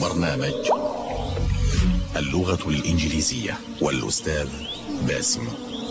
برنامج اللغة الإنجليزية والأستاذ باسم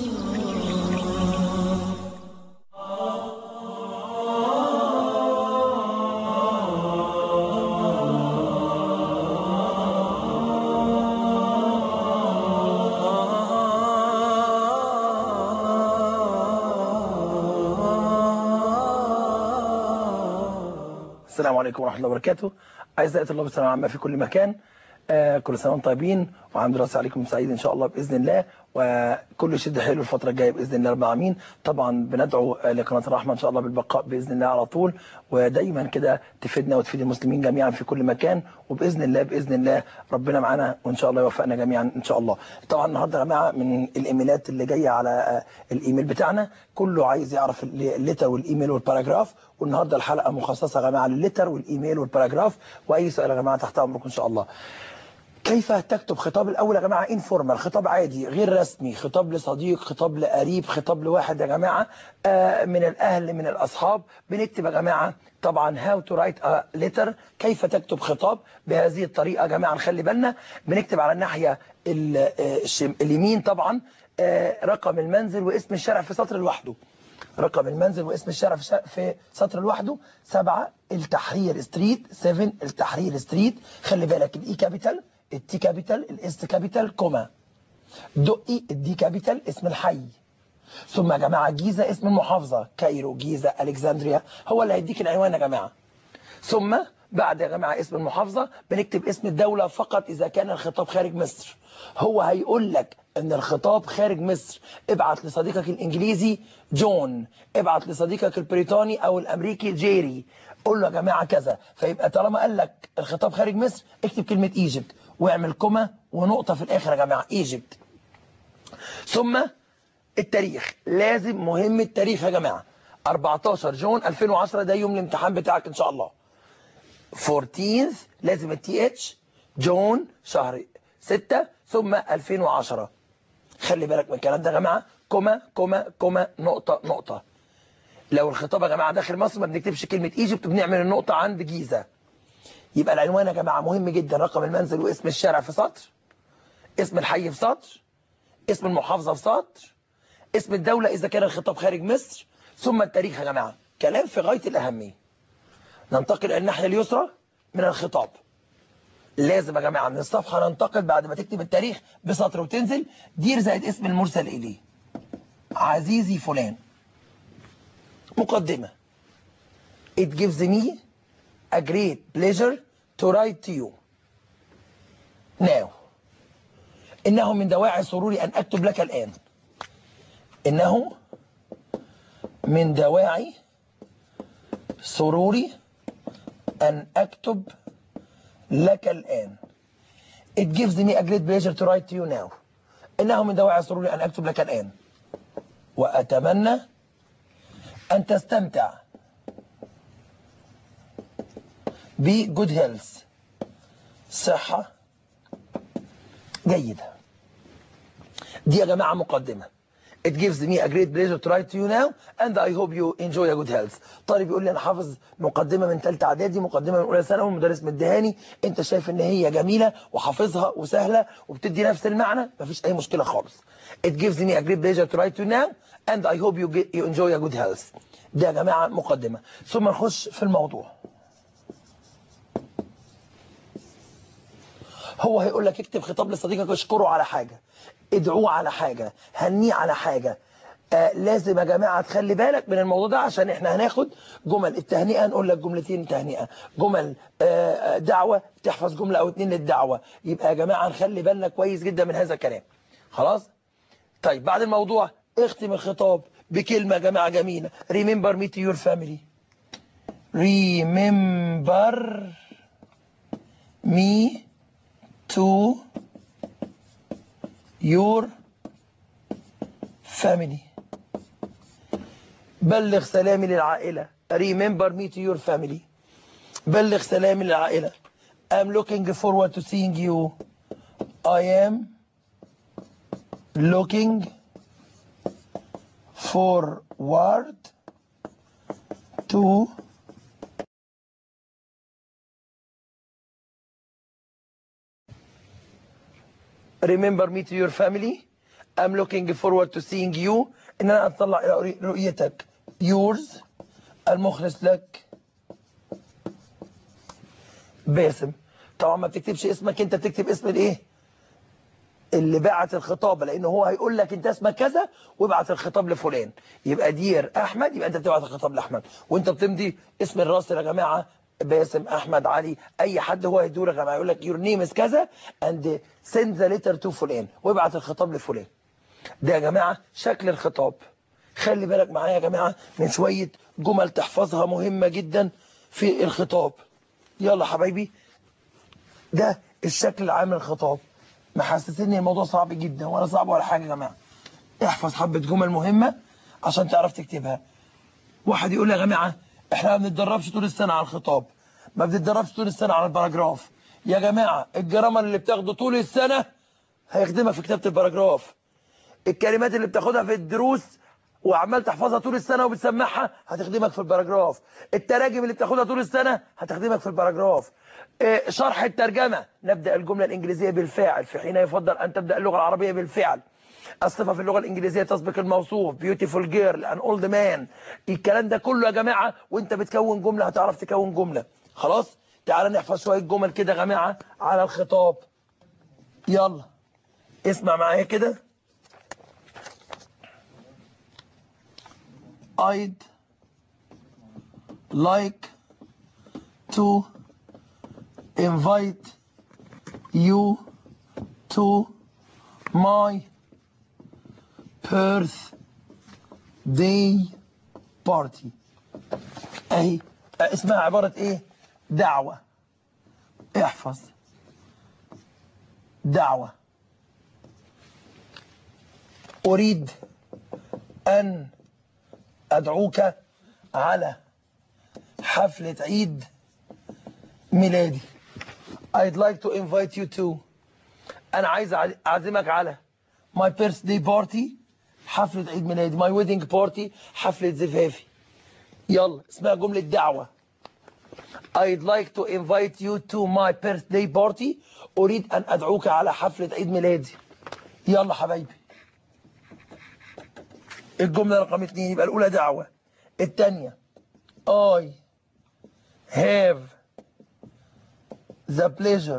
السلام عليكم ورحمة الله وبركاته أعزائي طلاب الثانوية العامة في كل مكان آه كل سنة وانتم طيبين وعام دراسة عليكم سعيد إن شاء الله بإذن الله وكل شد حلو الفترة الجاية بإذن الله رب العالمين طبعا بندعو آه، لقناة الرحمة إن شاء الله بالبقاء بإذن الله على طول ودايما كده تفيدنا وتفيد المسلمين جميعا في كل مكان وبإذن الله بإذن الله ربنا معانا وإن شاء الله يوفقنا جميعا إن شاء الله طبعا النهاردة يا جماعة من الإيميلات اللي جاية على آه، الإيميل بتاعنا كله عايز يعرف الليتر والإيميل والباراجراف والنهارده الحلقه مخصصه يا جماعه للليتر والايميل والباراجراف واي سؤال يا جماعه تحت امركم ان شاء الله. كيف تكتب خطاب الاول يا جماعه انفورمال خطاب عادي غير رسمي خطاب لصديق خطاب لقريب خطاب لواحد يا جماعه آه، من الاهل من الاصحاب بنكتب يا جماعه طبعا هاو تو رايت ا ليتر كيف تكتب خطاب بهذه الطريقه يا جماعه نخلي بالنا بنكتب على الناحيه ال- آه، الشم- اليمين طبعا آه، رقم المنزل واسم الشارع في سطر لوحده رقم المنزل واسم الشارع في شا- في سطر لوحده سبعة التحرير ستريت 7 التحرير ستريت خلي بالك الاي كابيتال التي كابيتال الاس كابيتال كوما دقي الدي كابيتال اسم الحي ثم يا جماعه جيزه اسم المحافظه كايرو جيزه الكسندريا هو اللي هيديك العنوان يا جماعه ثم بعد يا جماعه اسم المحافظه بنكتب اسم الدوله فقط اذا كان الخطاب خارج مصر هو هيقول لك ان الخطاب خارج مصر ابعت لصديقك الانجليزي جون ابعت لصديقك البريطاني او الامريكي جيري قول له يا جماعه كذا فيبقى طالما قال لك الخطاب خارج مصر اكتب كلمه ايجيبت واعمل كوما ونقطه في الاخر يا جماعه ايجيبت ثم التاريخ لازم مهم التاريخ يا جماعه 14 جون 2010 ده يوم الامتحان بتاعك ان شاء الله 14th لازم التي اتش جون شهر 6 ثم 2010 خلي بالك من الكلام ده يا جماعه كوما كوما كوما نقطه نقطه لو الخطاب يا جماعه داخل مصر ما بنكتبش كلمه ايجيبت بنعمل النقطه عند جيزه يبقى العنوان يا جماعه مهم جدا رقم المنزل واسم الشارع في سطر اسم الحي في سطر اسم المحافظه في سطر اسم الدوله اذا كان الخطاب خارج مصر ثم التاريخ يا جماعه كلام في غايه الاهميه ننتقل الى الناحيه اليسرى من الخطاب لازم يا جماعه من الصفحه ننتقل بعد ما تكتب التاريخ بسطر وتنزل دير زائد اسم المرسل اليه عزيزي فلان مقدمه It gives me a great pleasure to write to you now إنه من دواعي سروري أن أكتب لك الآن إنه من دواعي سروري أن أكتب لك الآن It gives me a great pleasure to write to you now إنه من دواعي سروري أن أكتب لك الآن وأتمنى أن تستمتع ب good health صحة جيدة دي يا جماعة مقدمة It gives me a great pleasure to write to you now and I hope you enjoy a good health. طالب يقول لي انا حافظ مقدمة من ثالثه اعدادي مقدمة من اولى ثانوي المدرس مديهاني انت شايف ان هي جميلة وحافظها وسهلة وبتدي نفس المعنى مفيش اي مشكلة خالص. It gives me a great pleasure to write to you now and I hope you, get, you enjoy a good health. ده يا جماعة مقدمة. ثم نخش في الموضوع. هو هيقول لك اكتب خطاب لصديقك اشكره على حاجة ادعوه على حاجة هنيه على حاجة آه لازم يا جماعة تخلي بالك من الموضوع ده عشان احنا هناخد جمل التهنئة نقول لك جملتين تهنئة جمل آه دعوة تحفظ جملة او اتنين للدعوة يبقى يا جماعة نخلي بالنا كويس جدا من هذا الكلام خلاص طيب بعد الموضوع اختم الخطاب بكلمة يا جماعة جميلة remember me to your family remember me to your family بلغ سلامي للعائلة remember me to your family بلغ سلامي للعائلة I'm looking forward to seeing you I am looking forward to remember me to your family I'm looking forward to seeing you ان انا اتطلع الى رؤيتك yours المخلص لك باسم طبعا ما بتكتبش اسمك انت بتكتب اسم الايه اللي بعت الخطاب لان هو هيقول لك انت اسمك كذا وابعت الخطاب لفلان يبقى دير احمد يبقى انت بتبعت الخطاب لاحمد وانت بتمضي اسم الراسل يا جماعه باسم احمد علي اي حد هو هيدور يا جماعه يقول لك يور نيم از كذا اند سند ذا ليتر تو فلان وابعت الخطاب لفلان ده يا جماعه شكل الخطاب خلي بالك معايا يا جماعه من شويه جمل تحفظها مهمه جدا في الخطاب يلا حبايبي ده الشكل العام للخطاب محسسني الموضوع صعب جدا ولا صعب ولا حاجه يا جماعه احفظ حبه جمل مهمه عشان تعرف تكتبها واحد يقول لي يا جماعه احنا ما بنتدربش طول السنه على الخطاب ما بنتدربش طول السنه على الباراجراف يا جماعه الجرامر اللي بتاخده طول السنه هيخدمك في كتابه الباراجراف الكلمات اللي بتاخدها في الدروس وعمال تحفظها طول السنه وبتسمعها هتخدمك في الباراجراف التراجم اللي بتاخدها طول السنه هتخدمك في الباراجراف إيه، شرح الترجمه نبدا الجمله الانجليزيه بالفاعل في حين يفضل ان تبدا اللغه العربيه بالفعل الصفه في اللغه الانجليزيه تسبق الموصوف بيوتيفول جيرل ان اولد مان الكلام ده كله يا جماعه وانت بتكون جمله هتعرف تكون جمله خلاص تعال نحفظ شويه جمل كده يا جماعه على الخطاب يلا اسمع معايا كده I'd like to invite you to my birthday party اهي اسمها عبارة ايه دعوة احفظ دعوة اريد ان ادعوك على حفلة عيد ميلادي I'd like to invite you to انا عايز اعزمك على my birthday party حفلة عيد ميلادي my wedding party حفلة زفافي يلا اسمها جملة دعوة I'd like to invite you to my birthday party أريد أن أدعوك على حفلة عيد ميلادي يلا حبايبي الجملة رقم اتنين يبقى الأولى دعوة الثانية I have the pleasure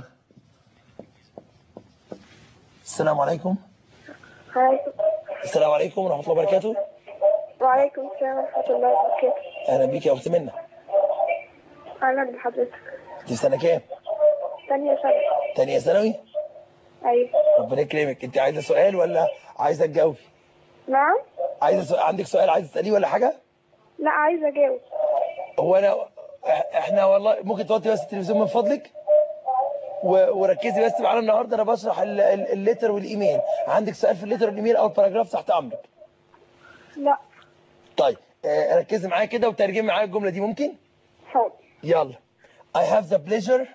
السلام عليكم عليكم السلام عليكم ورحمة الله وبركاته وعليكم السلام ورحمة الله وبركاته أهلا بيك يا أخت منى أهلا بحضرتك أنت في سنة كام؟ ثانية سنة تانية ثانوي؟ أيوة ربنا يكرمك أنت عايزة سؤال ولا عايزة تجاوبي؟ نعم عايزة سؤال عندك سؤال عايزة تسأليه ولا حاجة؟ لا عايزة أجاوب هو أنا إحنا والله ممكن توطي بس التلفزيون من فضلك؟ و- وركزي بس معانا النهارده انا بشرح ال- ال- الليتر والايميل عندك سؤال في الليتر والايميل او الباراجراف تحت امرك لا طيب آه، ركزي معايا كده وترجمي معايا الجمله دي ممكن حاضر يلا I have the pleasure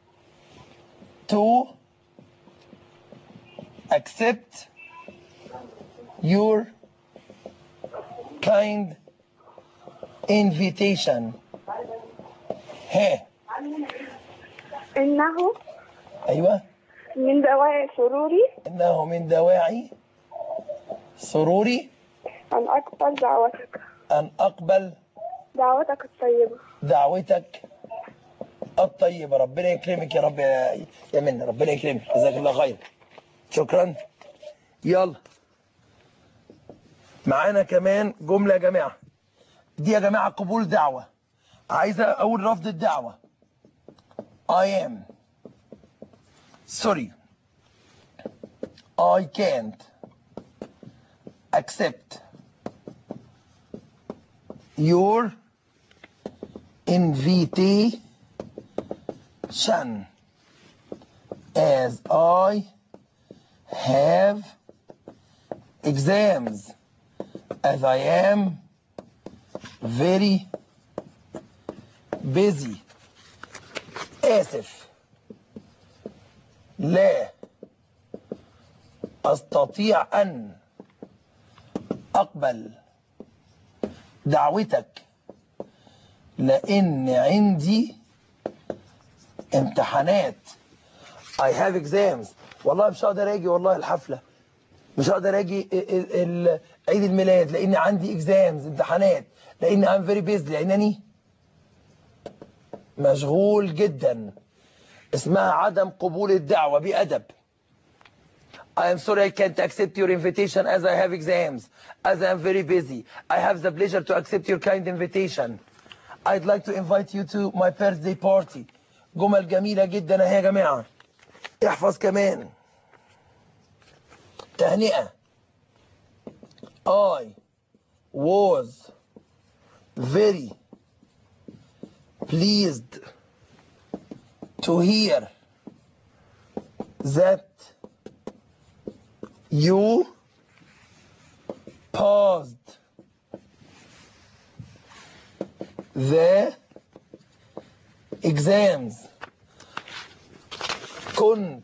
to accept your kind invitation ها إنه ايوه من دواعي سروري انه من دواعي سروري أن أقبل دعوتك ان اقبل دعوتك الطيبة دعوتك الطيبة ربنا يكرمك يا رب يا يا منى ربنا يكرمك جزاك الله خير شكرا يلا معانا كمان جملة يا جماعة دي يا جماعة قبول دعوة عايزة أقول رفض الدعوة I am sorry I can't accept your invitation as I have exams as I am very busy آسف لا أستطيع أن أقبل دعوتك لأن عندي امتحانات I have exams والله مش هقدر اجي والله الحفله مش هقدر اجي ال- ال- ال- عيد الميلاد لاني عندي اكزامز امتحانات لاني ام فيري بيزي لانني مشغول جدا اسمها عدم قبول الدعوه بادب I am sorry I can't accept your invitation as I have exams, as I am very busy. I have the pleasure to accept your kind invitation. I'd like to invite you to my birthday party. جمل جميلة جدا اهي يا جماعة. احفظ كمان. تهنئة. I was very pleased to hear that you paused the exams كنت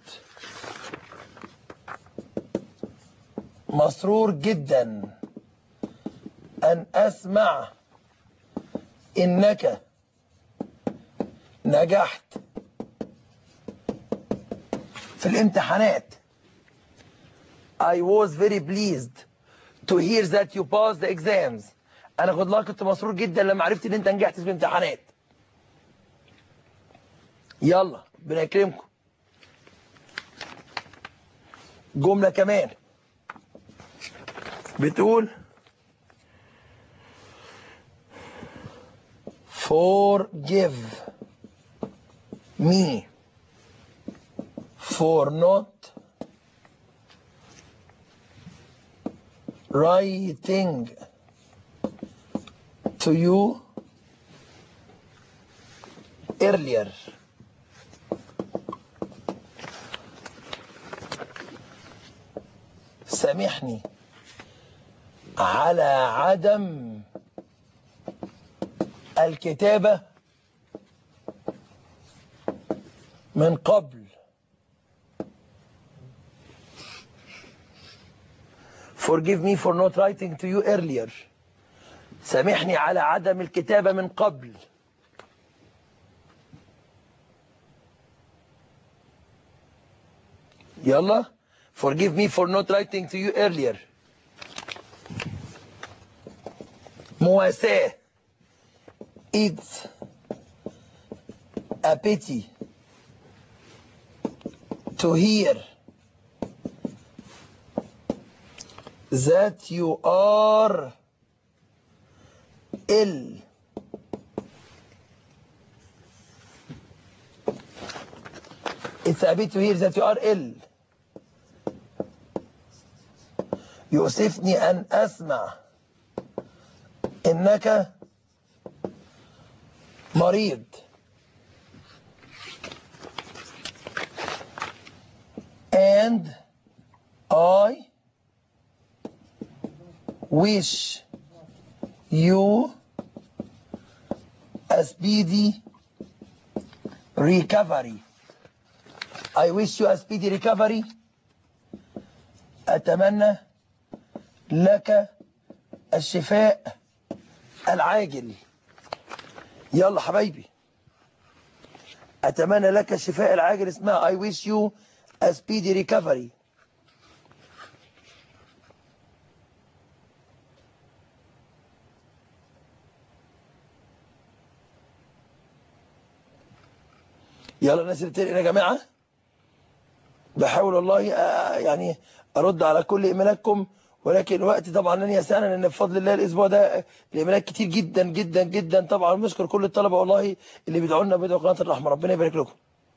مسرور جدا أن أسمع إنك نجحت في الامتحانات I was very pleased to hear that you passed the exams. أنا خد لك كنت مسرور جدا لما عرفت إن أنت نجحت في الامتحانات. يلا ربنا يكرمكم. جملة كمان بتقول forgive me for not writing to you earlier. سامحني على عدم الكتابة من قبل Forgive me for not writing to you earlier. سامحني على عدم الكتابة من قبل. يلا. Forgive me for not writing to you earlier. مواساة. It's a pity to hear that you are ill. It's a bit to hear that you are ill. يؤسفني أن أسمع إنك مريض. And I wish you a speedy recovery. I wish you a speedy recovery. أتمنى لك الشفاء العاجل. يلا حبايبي. أتمنى لك الشفاء العاجل اسمها I wish you a speedy recovery. يلا الناس اللي بتنقل يا جماعه بحاول والله آه، يعني ارد على كل ايميلاتكم ولكن الوقت طبعا لن يسعنا لان بفضل الله الاسبوع ده الايميلات كتير جدا جدا جدا طبعا بنشكر كل الطلبه والله اللي بيدعوا لنا بيدعوا قناه الرحمه ربنا يبارك لكم.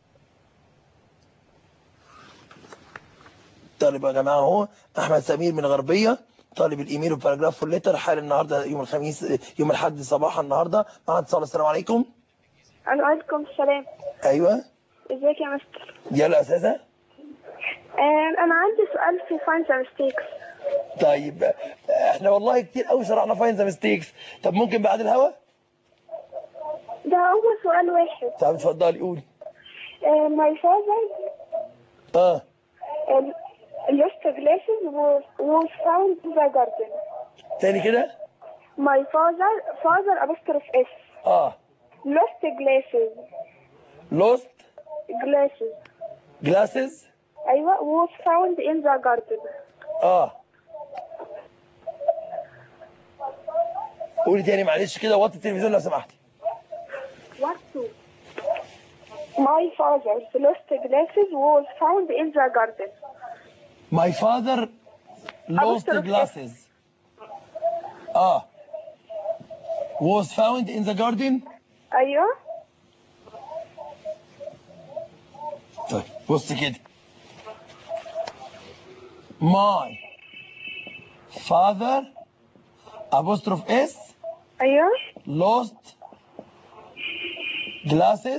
طالب يا جماعه اهو احمد سمير من غربيه طالب الايميل والباراجراف والليتر حال النهارده يوم الخميس يوم الاحد صباحا النهارده معنا اتصال السلام عليكم عليكم السلام ايوه ازيك يا مستر يلا يا استاذه آم، انا عندي سؤال في فاينز ميستيكس طيب احنا والله كتير قوي شرحنا فاين ذا ميستيكس طب ممكن بعد الهوا ده هو سؤال واحد طب اتفضلي قولي ماي فاذر اه lost glasses was, was found in the garden تاني كده my father father apostrophe s اه lost glasses lost glasses glasses أيوة was found in the garden اه قولي تاني معلش كده وطي التلفزيون لو سمحتي What to? My father's lost glasses was found in the garden. My father lost Apostrophe S. glasses. اه was found in the garden أيوة طيب بص كده my father apostrophe s أيوة lost glasses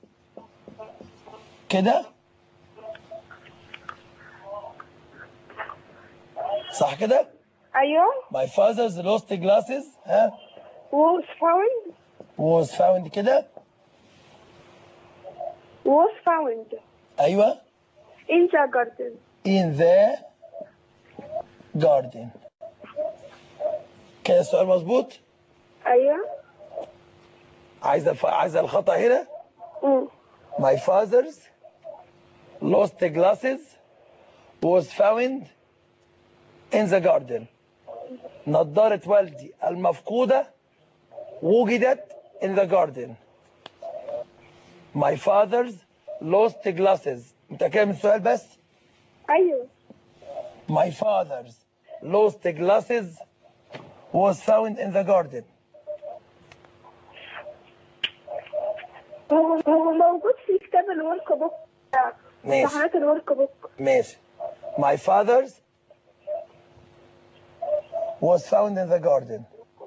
كده صح كده أيوة my father's lost glasses ها was found was found كده was found ايوه in the garden. in the garden كده السؤال مظبوط أيوة عايز الف... عايز الخطأ هنا أمم. My father's lost glasses was found in the garden. نظارة والدي المفقودة وجدت in the garden. My father's lost glasses. متأكد من السؤال بس؟ أيوة My father's lost glasses was found in the garden. هو هو موجود في كتاب الورك بوك ماشي. امتحانات الورك بوك ماشي. My father's was found in the garden.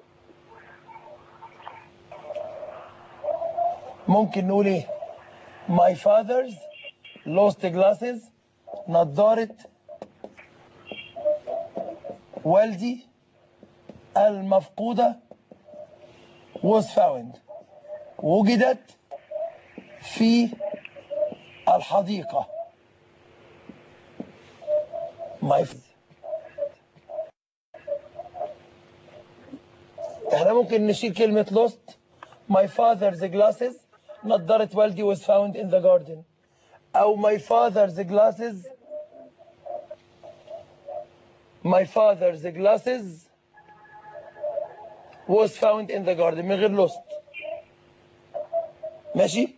ممكن نقول ايه؟ My father's lost glasses نظارة والدي المفقودة was found وجدت في الحديقة My احنا ممكن نشيل كلمة lost My father's glasses نظارة والدي was found in the garden أو my father's glasses My father's glasses was found in the garden من غير lost ماشي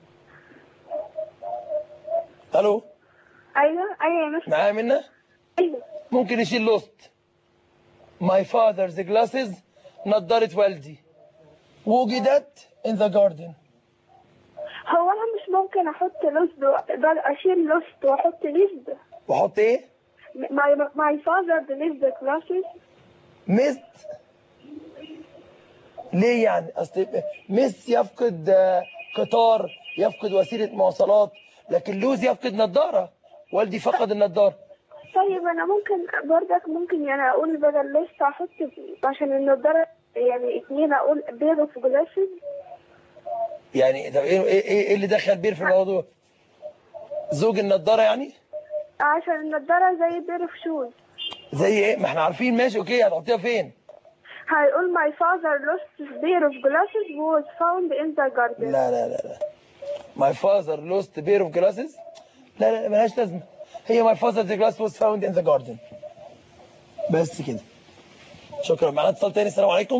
الو أيوة أيوة يا مستر معايا منى أيوة ممكن نشيل lost my father's glasses نظارة والدي وجدت in the garden هو أنا مش ممكن أحط لوست أشيل لوست وأحط ليست واحط ايه My my father believes the classes missed ليه يعني اصل مس يفقد آه، قطار يفقد وسيله مواصلات لكن لوز يفقد نظاره والدي فقد النظاره طيب أنا ممكن برضك ممكن يعني أقول بدل ليست أحط عشان النضارة يعني اتنين أقول pair of glasses يعني طب ايه ايه ايه اللي دخل بير في الموضوع زوج النظاره يعني عشان النضارة زي pair of shoes زي ايه ما احنا عارفين ماشي اوكي هتحطيها فين هيقول my father lost his pair of glasses was found in the garden لا لا لا لا my father lost a pair of glasses لا لا ملهاش لازمه هي my father's glass was found in the garden بس كده شكرا معانا اتصال تاني السلام عليكم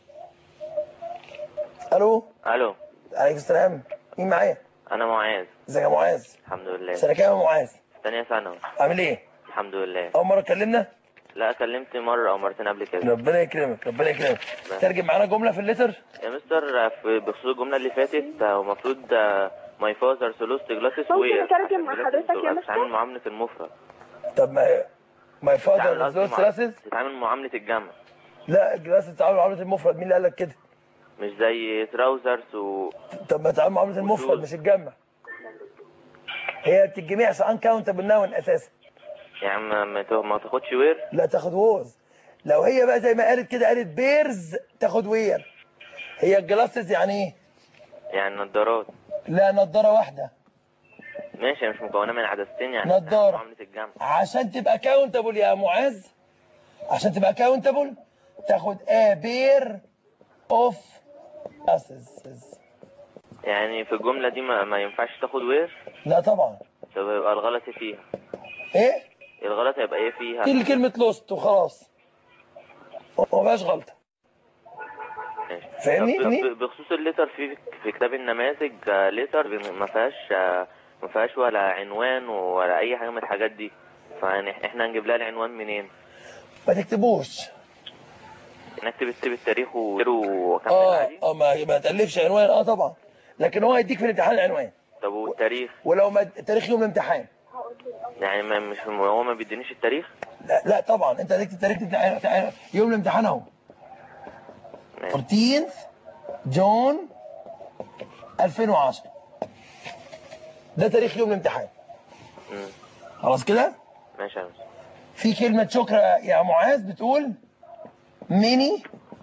الو الو عليكم السلام مين معايا انا معاذ ازيك يا معاذ الحمد لله سنه كام يا معاذ ثانية ثانوي عامل ايه الحمد لله اول مره اتكلمنا لا كلمت مرة او مرتين قبل كده ربنا يكرمك ربنا يكرمك ترجم معانا جمله في الليتر يا مستر في بخصوص الجملة اللي فاتت هو المفروض ماي فازر سولوست جلاسس ممكن وير أترجم مع حضرتك يا مستر؟ تتعامل معاملة المفرد طب ما ماي تتعامل فادر قصدي لوست مع- جلاسز تتعامل معاملة الجمع لا الجلاس تعامل معامله المفرد مين اللي قال لك كده مش زي تراوزرز و طب ما تعامل معامله المفرد وشوز. مش الجمع هي بتتجمع عشان انكاونتبل ناون اساسا يعني ما, ما تاخ- ما تاخدش وير لا تاخد ووز لو هي بقى زي ما قالت كده قالت بيرز تاخد وير هي الجلاسز يعني ايه يعني نظارات لا نضاره واحده ماشي مش مكونة من عدستين يعني نضارة. معاملة الجمع عشان تبقى كاونتبل يا معاذ عشان تبقى كاونتبل تاخد a pair of glasses يعني في الجملة دي ما, ما ينفعش تاخد وير لا طبعا طب يبقى الغلط فيها ايه الغلط هيبقى ايه فيها شيل كلمة لوست وخلاص وما بقاش غلطة ماشي. فاهمني؟ طب ب- بخصوص الليتر في في كتاب النماذج آه، ليتر ما فيهاش آه، ما فيهاش ولا عنوان ولا اي حاجه من الحاجات دي فيعني احنا هنجيب لها العنوان منين ما تكتبوش نكتب السيب التاريخ واكمل اه عادي اه ما ما تألفش عنوان اه طبعا لكن هو هيديك في الامتحان العنوان طب والتاريخ ولو ما تاريخ يوم الامتحان يعني ما مش هو ما بيدينيش التاريخ لا, لا طبعا انت هتكتب تاريخ الامتحان- الامتحان- يوم الامتحان اهو ماشي. 14 جون 2010 ده تاريخ يوم الامتحان مم. خلاص كده ماشي يا مستر. في كلمة شكر يا معاذ بتقول many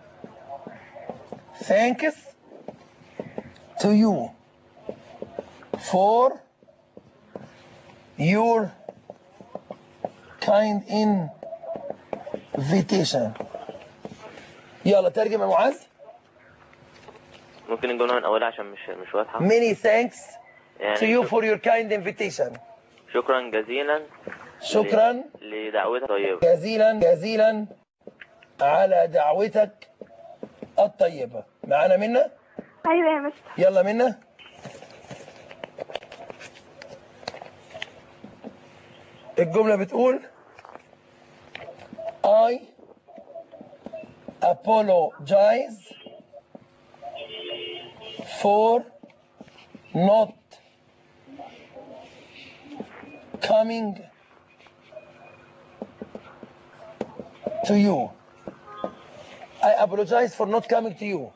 thanks to you for your kind invitation يلا ترجم يا معاذ ممكن الجمله من اولها عشان مش مش واضحه many thanks يعني to you شك- for your kind invitation شكرا جزيلا شكرا ل- لدعوتك طيبه جزيلا جزيلا على دعوتك الطيبة معانا منا ايوه يا مستر يلا منا الجملة بتقول I apologize for not coming to you. I apologize for not coming to you.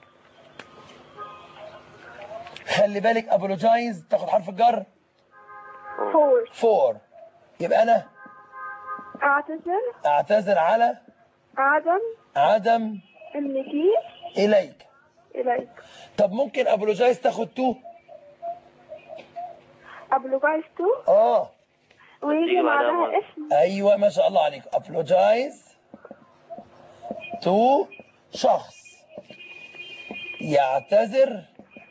خلي بالك apologize تاخد حرف الجر فور for يبقى انا اعتذر اعتذر على عدم عدم المجيء اليك اليك طب ممكن apologize تاخد to ابلوجايز تو اه ويجي تيجي بعدها بعدها مرة. اسم ايوه ما شاء الله عليك apologize to شخص يعتذر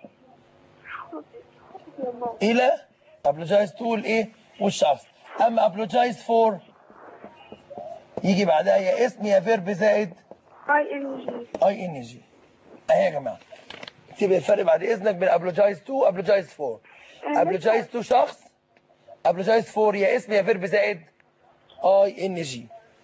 الى apologize to الايه والشخص اما apologize for يجي بعدها يا اسم يا فيرب زائد اي ان جي اي ان جي اهي يا جماعه اكتب الفرق بعد اذنك بين apologize to apologize for apologize to شخص apologize for يا اسم يا فيرب زائد اي ان جي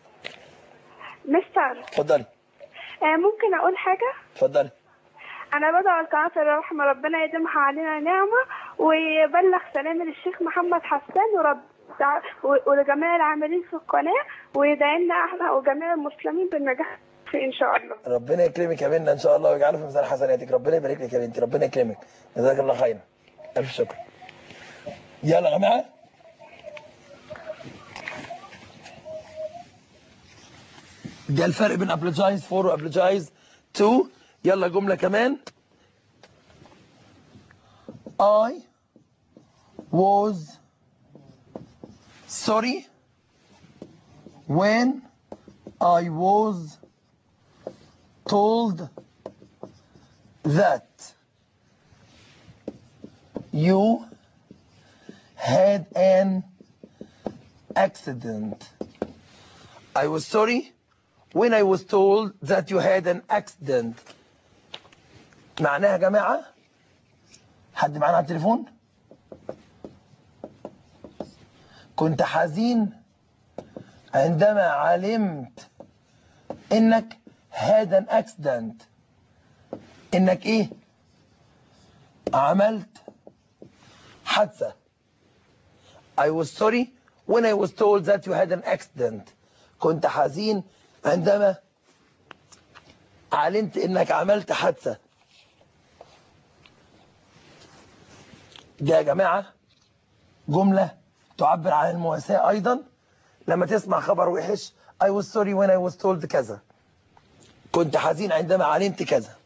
مستر اتفضلي آه، ممكن اقول حاجه اتفضلي انا بدعو القناة الرحمة ربنا يديمها علينا نعمة ويبلغ سلامي للشيخ محمد حسان ورب ولجميع العاملين في القناة ويدعي لنا احنا وجميع المسلمين بالنجاح في ان شاء الله ربنا يكرمك يا منى ان شاء الله ويجعله في ميزان حسناتك ربنا يبارك لك يا بنتي ربنا يكرمك جزاك الله خيرا الف شكر يلا يا جماعه ده الفرق بين apologize for و apologize to يلا جملة كمان I was sorry when I was told that you had an accident. I was sorry when I was told that you had an accident. معناها يا جماعة حد معانا على التليفون كنت حزين عندما علمت انك had an accident انك ايه عملت حادثة I was sorry when I was told that you had an accident كنت حزين عندما علمت انك عملت حادثة ده يا جماعة جملة تعبر عن المواساة ايضا لما تسمع خبر وحش I was sorry when I was told كذا كنت حزين عندما علمت كذا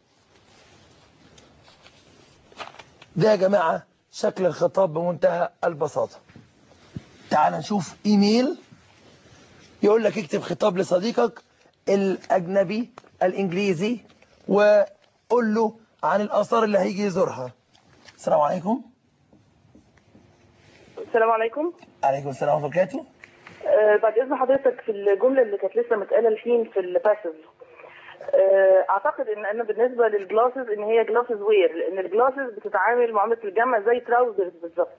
ده يا جماعة شكل الخطاب بمنتهى البساطة تعال نشوف ايميل يقول لك اكتب خطاب لصديقك الاجنبي الانجليزي وقول له عن الاثار اللي هيجي يزورها السلام عليكم السلام عليكم عليكم السلام ورحمه الله وبركاته آه، بعد اذن حضرتك في الجمله اللي كانت لسه متقاله الحين في الباسيف اعتقد ان انا بالنسبه للجلاسز ان هي جلاسز وير لان الجلاسز بتتعامل معامله الجامعه زي تراوزرز بالظبط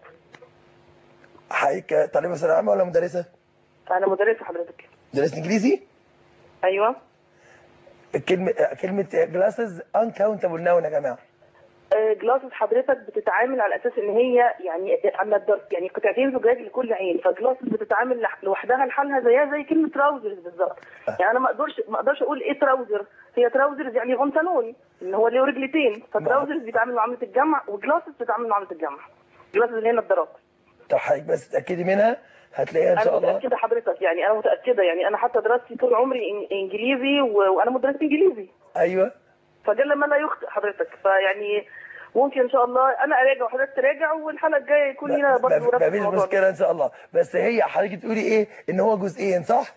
حضرتك طالبه ثانويه عامه ولا مدرسه؟ انا مدرسه حضرتك مدرسه انجليزي؟ ايوه كلمه كلمه جلاسز انكاونتبل ناون يا جماعه جلاسز حضرتك بتتعامل على اساس ان هي يعني على الدرس يعني قطعتين زجاج لكل عين فجلاسز بتتعامل لح- لوحدها لحالها زيها زي كلمه تراوزرز بالظبط يعني انا ما اقدرش ما اقدرش اقول ايه تراوزر هي تراوزرز يعني بنطلون ان هو له رجلتين فتراوزرز بيتعامل معامله الجامعه وجلاسز بتتعامل معامله الجامعه جلاسز اللي هي نظارات طب حضرتك بس تتاكدي منها هتلاقيها ان انا شاء الله متاكده حضرتك يعني انا متاكده يعني انا حتى دراستي طول عمري إن- انجليزي و... وانا مدرسه انجليزي ايوه فجل ما لا يخطئ حضرتك فيعني ممكن ان شاء الله انا اراجع وحضرتك تراجع والحلقه الجايه يكون لنا برضه ما رفع فيش الموضوع ده. مشكله ان شاء الله بس هي حضرتك تقولي ايه ان هو جزئين صح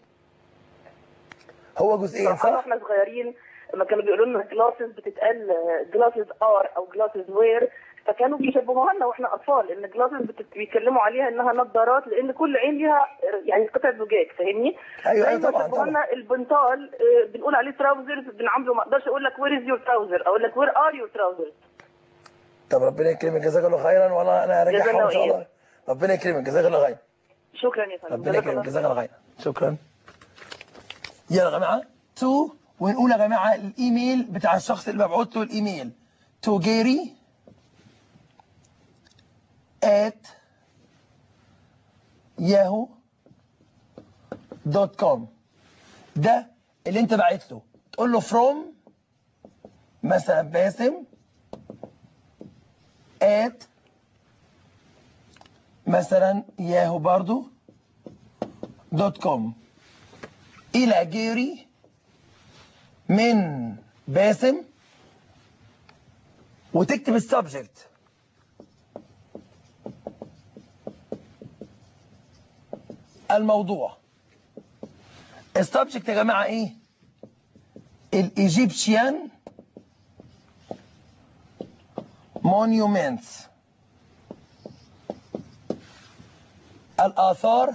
هو جزئين صراحه صح واحنا صغيرين لما كانوا بيقولوا لنا جلاسز بتتقال جلاسز ار او جلاسز وير فكانوا بيشبهوها لنا واحنا اطفال ان جلاسز بيتكلموا عليها انها نظارات لان كل عين ليها يعني قطعه زجاج فاهمني؟ ايوه زي ايوه ما طبعا شبهوا طبعا لنا البنطال آه، بنقول عليه تراوزرز بنعامله ما اقدرش اقول لك وير از يور تراوزر اقول لك وير ار يور تراوزرز طب ربنا يكرمك جزاك الله خيرا والله انا هراجعها جزانا ان شاء الله وإياك. ربنا يكرمك جزاك الله خيرا شكرا يا فندم ربنا جزاك الله يكرمك جزاك الله خيرا شكرا يلا يا جماعه تو ونقول يا جماعه الايميل بتاع الشخص اللي مبعوث له الايميل تو جيري at yahoo دوت كوم ده اللي انت باعت له تقول له from مثلا باسم at مثلا ياهو برضو دوت كوم الى جيري من باسم وتكتب السبجكت الموضوع السبجكت يا جماعه ايه الايجيبشيان مونيومنتس الآثار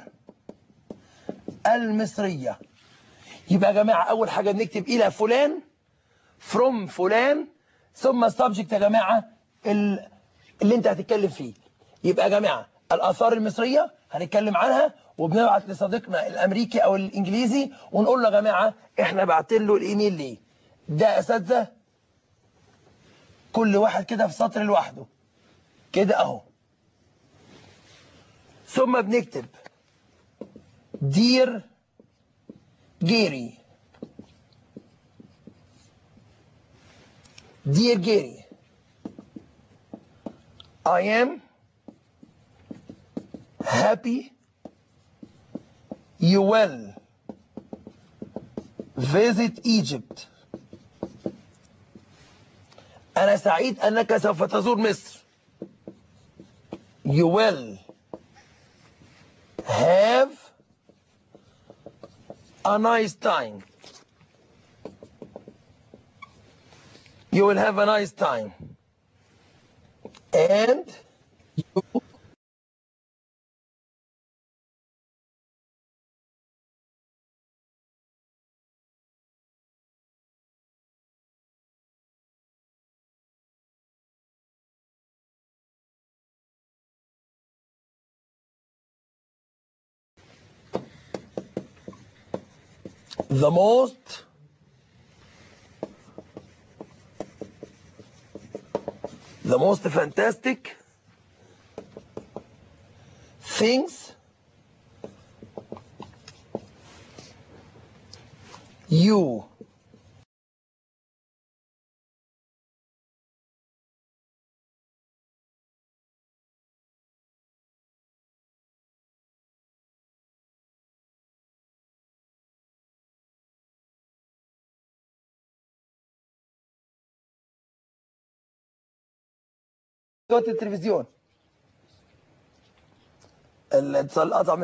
المصرية يبقى يا جماعة أول حاجة بنكتب إلى فلان from فلان ثم السبجكت يا جماعة ال- اللي أنت هتتكلم فيه يبقى يا جماعة الآثار المصرية هنتكلم عنها وبنبعت لصديقنا الأمريكي أو الإنجليزي ونقول له يا جماعة إحنا بعتين له الإيميل ليه ده أساتذة كل واحد كده في سطر لوحده كده أهو ثم بنكتب دير جيري دير جيري I am happy you will visit Egypt أنا سعيد أنك سوف تزور مصر you will have a nice time. You will have a nice time. And you the most the most fantastic things you التلفزيون الاتصال قطع من